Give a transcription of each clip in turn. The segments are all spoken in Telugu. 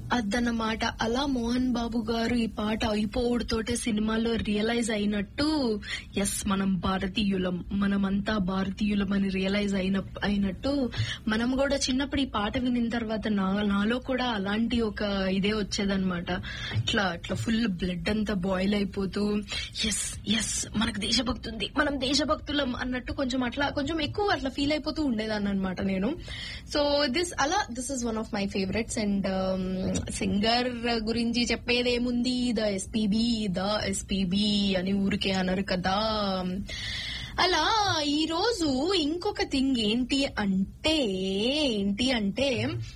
అదన్నమాట అలా మోహన్ బాబు గారు ఈ పాట అయిపోవుడుతోటే సినిమాలో రియలైజ్ అయినట్టు ఎస్ మనం భారతీయులం మనమంతా భారతీయులం అని రియలైజ్ అయిన అయినట్టు మనం కూడా చిన్నప్పుడు ఈ పాట వినిన తర్వాత నా నాలో కూడా అలాంటి ఒక ఇదే వచ్చేదన్నమాట ఇట్లా ఇట్లా ఫుల్ బ్లడ్ అంతా బాయిల్ అయిపోతూ ఎస్ ఎస్ మనకు దేశభక్తి ఉంది మనం దేశభక్తులం అన్నట్టు కొంచెం అట్లా కొంచెం ఎక్కువ అట్లా ఫీల్ అయిపోతూ ఉండేదాన్ని అనమాట నేను సో దిస్ అలా this is one of my favorites and singer గురించి చెప్పేదేముంది ద ఎస్పీబీ ద ఎస్పీబీ అని ఊరికే అనరు కదా అలా ఈ రోజు ఇంకొక థింగ్ ఏంటి అంటే ఏంటి అంటే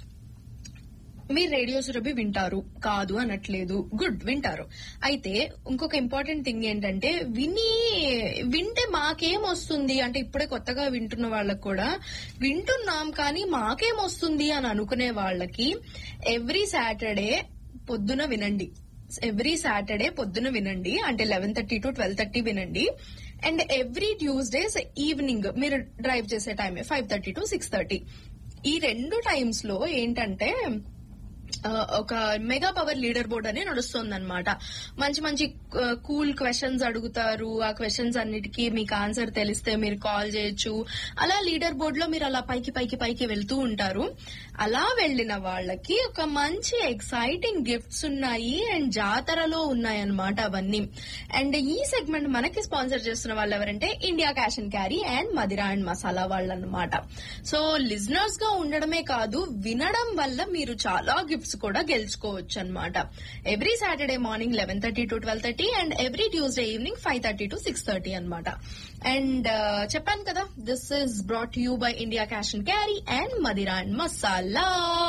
మీరు రేడియో సురభి వింటారు కాదు అనట్లేదు గుడ్ వింటారు అయితే ఇంకొక ఇంపార్టెంట్ థింగ్ ఏంటంటే విని వింటే మాకేం వస్తుంది అంటే ఇప్పుడే కొత్తగా వింటున్న వాళ్ళకి కూడా వింటున్నాం కానీ మాకేం వస్తుంది అని అనుకునే వాళ్ళకి ఎవ్రీ సాటర్డే పొద్దున వినండి ఎవ్రీ సాటర్డే పొద్దున వినండి అంటే eleven thirty to twelve thirty వినండి అండ్ ఎవ్రీ ట్యూస్డేస్ ఈవినింగ్ మీరు డ్రైవ్ చేసే time five thirty to six thirty ఈ రెండు టైమ్స్ లో ఏంటంటే ఆ, ఒక మెగా పవర్ లీడర్ బోర్డ్ అని నడుస్తుంది అనమాట మంచి మంచి కూల్ క్వశ్చన్స్ అడుగుతారు ఆ క్వశ్చన్స్ అన్నిటికీ మీకు ఆన్సర్ తెలిస్తే మీరు కాల్ చేయొచ్చు అలా లీడర్ బోర్డ్ లో మీరు అలా పైకి పైకి పైకి వెళ్తూ ఉంటారు అలా వెళ్ళిన వాళ్ళకి ఒక మంచి ఎక్సైటింగ్ గిఫ్ట్స్ ఉన్నాయి అండ్ జాతరలో ఉన్నాయి అనమాట అవన్నీ అండ్ ఈ సెగ్మెంట్ మనకి స్పాన్సర్ చేస్తున్న వాళ్ళు ఎవరంటే India cash and carry and Madira and Masala వాళ్ళు అనమాట సో లిజనర్స్ గా ఉండడమే కాదు వినడం వల్ల మీరు చాలా గిఫ్ట్స్ కూడా గెలుచుకోవచ్చు అనమాట every Saturday morning eleven thirty to twelve thirty and every Tuesday evening five thirty to six thirty అనమాట అండ్ చెప్పాను కదా this is brought you by India cash and carry and Madira and Masala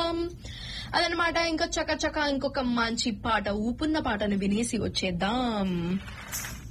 అదనమాట ఇంకా చక చక ఇంకొక మంచి పాట ఊపున్న పాటను వినేసి వచ్చేద్దాం